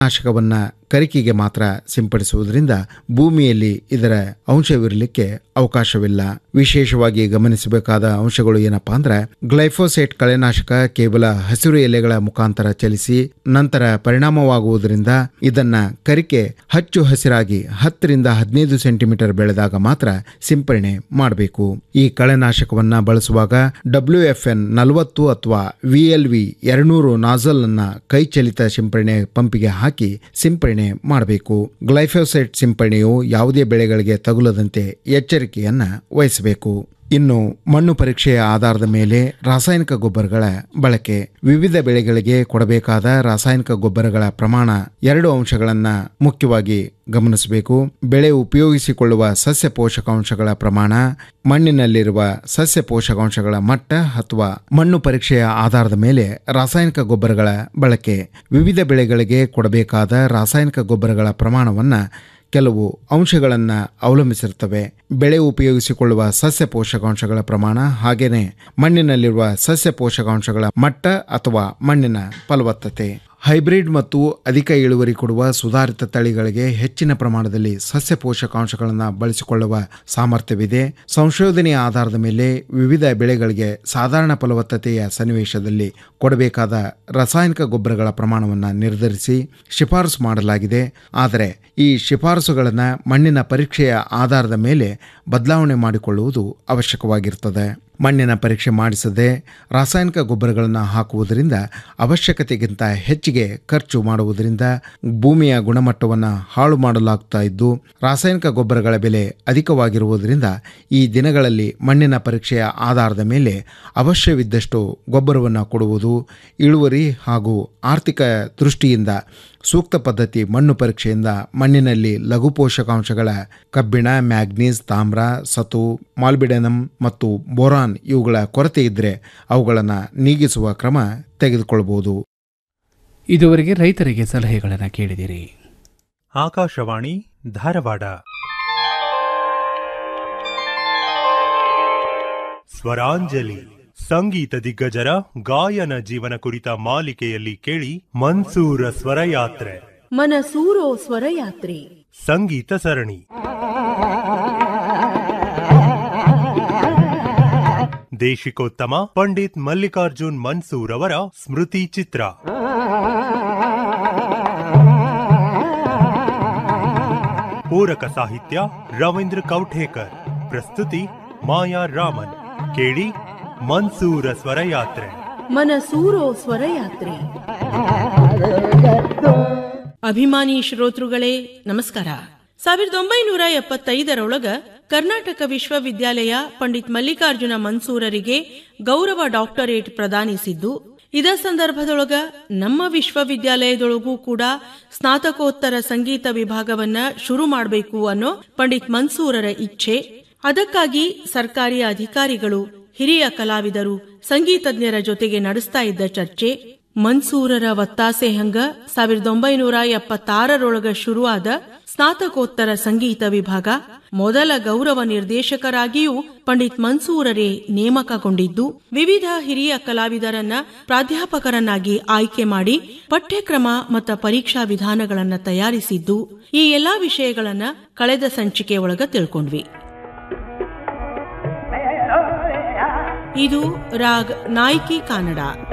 ನಾಶಕವನ್ನ ಕರಿಕೆಗೆ ಮಾತ್ರ ಸಿಂಪಡಿಸುವುದರಿಂದ ಭೂಮಿಯಲ್ಲಿ ಇದರ ಅಂಶವಿರಲಿಕ್ಕೆ ಅವಕಾಶವಿಲ್ಲ ವಿಶೇಷವಾಗಿ ಗಮನಿಸಬೇಕಾದ ಅಂಶಗಳು ಏನಪ್ಪಾ ಅಂದ್ರೆ ಗ್ಲೈಫೋಸೇಟ್ ಕಳೆನಾಶಕ ಕೇವಲ ಹಸಿರು ಎಲೆಗಳ ಮುಖಾಂತರ ಚಲಿಸಿ ನಂತರ ಪರಿಣಾಮವಾಗುವುದರಿಂದ ಇದನ್ನ ಕರಿಕೆ ಹಚ್ಚು ಹಸಿರಾಗಿ ಹತ್ತರಿಂದ ಹದಿನೈದು ಸೆಂಟಿಮೀಟರ್ ಬೆಳೆದಾಗ ಮಾತ್ರ ಸಿಂಪರಣೆ ಮಾಡಬೇಕು ಈ ಕಳೆನಾಶಕವನ್ನ ಬಳಸುವಾಗ ಡಬ್ಲ್ಯೂ ಎಫ್ ಎನ್ ನಲವತ್ತು ಅಥವಾ ವಿಎಲ್ವಿ ಎರಡ್ನೂರು ನಾಜಲ್ ಅನ್ನ ಕೈಚಲಿತ ಸಿಂಪರಣೆ ಪಂಪಿಗೆ ಹಾಕಿ ಸಿಂಪರಣೆ ಮಾಡಬೇಕು ಗ್ಲೈಫೋಸೈಟ್ ಸಿಂಪರಣೆಯು ಯಾವುದೇ ಬೆಳೆಗಳಿಗೆ ತಗುಲದಂತೆ ಎಚ್ಚರಿಕೆಯನ್ನ ವಹಿಸಬೇಕು ಇನ್ನು ಮಣ್ಣು ಪರೀಕ್ಷೆಯ ಆಧಾರದ ಮೇಲೆ ರಾಸಾಯನಿಕ ಗೊಬ್ಬರಗಳ ಬಳಕೆ ವಿವಿಧ ಬೆಳೆಗಳಿಗೆ ಕೊಡಬೇಕಾದ ರಾಸಾಯನಿಕ ಗೊಬ್ಬರಗಳ ಪ್ರಮಾಣ ಎರಡು ಅಂಶಗಳನ್ನ ಮುಖ್ಯವಾಗಿ ಗಮನಿಸಬೇಕು ಬೆಳೆ ಉಪಯೋಗಿಸಿಕೊಳ್ಳುವ ಸಸ್ಯ ಪೋಷಕಾಂಶಗಳ ಪ್ರಮಾಣ ಮಣ್ಣಿನಲ್ಲಿರುವ ಸಸ್ಯ ಪೋಷಕಾಂಶಗಳ ಮಟ್ಟ ಅಥವಾ ಮಣ್ಣು ಪರೀಕ್ಷೆಯ ಆಧಾರದ ಮೇಲೆ ರಾಸಾಯನಿಕ ಗೊಬ್ಬರಗಳ ಬಳಕೆ ವಿವಿಧ ಬೆಳೆಗಳಿಗೆ ಕೊಡಬೇಕಾದ ರಾಸಾಯನಿಕ ಗೊಬ್ಬರಗಳ ಪ್ರಮಾಣವನ್ನ ಕೆಲವು ಅಂಶಗಳನ್ನು ಅವಲಂಬಿಸಿರುತ್ತವೆ ಬೆಳೆ ಉಪಯೋಗಿಸಿಕೊಳ್ಳುವ ಸಸ್ಯ ಪೋಷಕಾಂಶಗಳ ಪ್ರಮಾಣ ಹಾಗೇನೆ ಮಣ್ಣಿನಲ್ಲಿರುವ ಸಸ್ಯ ಪೋಷಕಾಂಶಗಳ ಮಟ್ಟ ಅಥವಾ ಮಣ್ಣಿನ ಫಲವತ್ತತೆ ಹೈಬ್ರಿಡ್ ಮತ್ತು ಅಧಿಕ ಇಳುವರಿ ಕೊಡುವ ಸುಧಾರಿತ ತಳಿಗಳಿಗೆ ಹೆಚ್ಚಿನ ಪ್ರಮಾಣದಲ್ಲಿ ಸಸ್ಯ ಪೋಷಕಾಂಶಗಳನ್ನು ಬಳಸಿಕೊಳ್ಳುವ ಸಾಮರ್ಥ್ಯವಿದೆ ಸಂಶೋಧನೆಯ ಆಧಾರದ ಮೇಲೆ ವಿವಿಧ ಬೆಳೆಗಳಿಗೆ ಸಾಧಾರಣ ಫಲವತ್ತತೆಯ ಸನ್ನಿವೇಶದಲ್ಲಿ ಕೊಡಬೇಕಾದ ರಾಸಾಯನಿಕ ಗೊಬ್ಬರಗಳ ಪ್ರಮಾಣವನ್ನು ನಿರ್ಧರಿಸಿ ಶಿಫಾರಸು ಮಾಡಲಾಗಿದೆ ಆದರೆ ಈ ಶಿಫಾರಸುಗಳನ್ನು ಮಣ್ಣಿನ ಪರೀಕ್ಷೆಯ ಆಧಾರದ ಮೇಲೆ ಬದಲಾವಣೆ ಮಾಡಿಕೊಳ್ಳುವುದು ಅವಶ್ಯಕವಾಗಿರುತ್ತದೆ ಮಣ್ಣಿನ ಪರೀಕ್ಷೆ ಮಾಡಿಸದೆ ರಾಸಾಯನಿಕ ಗೊಬ್ಬರಗಳನ್ನು ಹಾಕುವುದರಿಂದ ಅವಶ್ಯಕತೆಗಿಂತ ಹೆಚ್ಚಿಗೆ ಖರ್ಚು ಮಾಡುವುದರಿಂದ ಭೂಮಿಯ ಗುಣಮಟ್ಟವನ್ನು ಹಾಳು ಮಾಡಲಾಗ್ತಾ ಇದ್ದು ರಾಸಾಯನಿಕ ಗೊಬ್ಬರಗಳ ಬೆಲೆ ಅಧಿಕವಾಗಿರುವುದರಿಂದ ಈ ದಿನಗಳಲ್ಲಿ ಮಣ್ಣಿನ ಪರೀಕ್ಷೆಯ ಆಧಾರದ ಮೇಲೆ ಅವಶ್ಯವಿದ್ದಷ್ಟು ಗೊಬ್ಬರವನ್ನು ಕೊಡುವುದು ಇಳುವರಿ ಹಾಗೂ ಆರ್ಥಿಕ ದೃಷ್ಟಿಯಿಂದ ಸೂಕ್ತ ಪದ್ಧತಿ ಮಣ್ಣು ಪರೀಕ್ಷೆಯಿಂದ ಮಣ್ಣಿನಲ್ಲಿ ಲಘು ಪೋಷಕಾಂಶಗಳ ಕಬ್ಬಿಣ ಮ್ಯಾಗ್ನೀಸ್ ತಾಮ್ರ ಸತು ಮಾಲ್ಬಿಡೆನಮ್ ಮತ್ತು ಬೋರಾನ್ ಇವುಗಳ ಕೊರತೆ ಇದ್ದರೆ ಅವುಗಳನ್ನು ನೀಗಿಸುವ ಕ್ರಮ ತೆಗೆದುಕೊಳ್ಳಬಹುದು ಇದುವರೆಗೆ ರೈತರಿಗೆ ಸಲಹೆಗಳನ್ನು ಕೇಳಿದಿರಿ ಆಕಾಶವಾಣಿ ಧಾರವಾಡ ಸ್ವರಾಂಜಲಿ ಸಂಗೀತ ದಿಗ್ಗಜರ ಗಾಯನ ಜೀವನ ಕುರಿತ ಮಾಲಿಕೆಯಲ್ಲಿ ಕೇಳಿ ಮನ್ಸೂರ ಸ್ವರಯಾತ್ರೆ ಮನಸೂರೋ ಸ್ವರಯಾತ್ರೆ ಸಂಗೀತ ಸರಣಿ ದೇಶಿಕೋತ್ತಮ ಪಂಡಿತ್ ಮಲ್ಲಿಕಾರ್ಜುನ್ ಮನ್ಸೂರ್ ಅವರ ಸ್ಮೃತಿ ಚಿತ್ರ ಪೂರಕ ಸಾಹಿತ್ಯ ರವೀಂದ್ರ ಕೌಠೇಕರ್ ಪ್ರಸ್ತುತಿ ಮಾಯಾ ರಾಮನ್ ಕೇಳಿ ಮನ್ಸೂರ ಸ್ವರಯಾತ್ರೆ ಮನಸೂರೋ ಸ್ವರಯಾತ್ರೆ ಅಭಿಮಾನಿ ಶ್ರೋತೃಗಳೇ ನಮಸ್ಕಾರ ಸಾವಿರದ ಒಂಬೈನೂರ ಎಪ್ಪತ್ತೈದರೊಳಗ ಕರ್ನಾಟಕ ವಿಶ್ವವಿದ್ಯಾಲಯ ಪಂಡಿತ್ ಮಲ್ಲಿಕಾರ್ಜುನ ಮನ್ಸೂರರಿಗೆ ಗೌರವ ಡಾಕ್ಟರೇಟ್ ಪ್ರದಾನಿಸಿದ್ದು ಇದ ಸಂದರ್ಭದೊಳಗ ನಮ್ಮ ವಿಶ್ವವಿದ್ಯಾಲಯದೊಳಗೂ ಕೂಡ ಸ್ನಾತಕೋತ್ತರ ಸಂಗೀತ ವಿಭಾಗವನ್ನ ಶುರು ಮಾಡಬೇಕು ಅನ್ನೋ ಪಂಡಿತ್ ಮನ್ಸೂರರ ಇಚ್ಛೆ ಅದಕ್ಕಾಗಿ ಸರ್ಕಾರಿ ಅಧಿಕಾರಿಗಳು ಹಿರಿಯ ಕಲಾವಿದರು ಸಂಗೀತಜ್ಞರ ಜೊತೆಗೆ ನಡೆಸ್ತಾ ಇದ್ದ ಚರ್ಚೆ ಮನ್ಸೂರರ ಒತ್ತಾಸೆ ಹಂಗ ಸಾವಿರದ ಒಂಬೈನೂರ ಎಪ್ಪತ್ತಾರರೊಳಗ ಶುರುವಾದ ಸ್ನಾತಕೋತ್ತರ ಸಂಗೀತ ವಿಭಾಗ ಮೊದಲ ಗೌರವ ನಿರ್ದೇಶಕರಾಗಿಯೂ ಪಂಡಿತ್ ಮನ್ಸೂರರೇ ನೇಮಕಗೊಂಡಿದ್ದು ವಿವಿಧ ಹಿರಿಯ ಕಲಾವಿದರನ್ನ ಪ್ರಾಧ್ಯಾಪಕರನ್ನಾಗಿ ಆಯ್ಕೆ ಮಾಡಿ ಪಠ್ಯಕ್ರಮ ಮತ್ತು ಪರೀಕ್ಷಾ ವಿಧಾನಗಳನ್ನ ತಯಾರಿಸಿದ್ದು ಈ ಎಲ್ಲಾ ವಿಷಯಗಳನ್ನ ಕಳೆದ ಸಂಚಿಕೆ ಒಳಗ ತಿಳ್ಕೊಂಡ್ವಿ ಇದು ರಾಗ್ ನಾಯ್ಕಿ ಕಾನಡ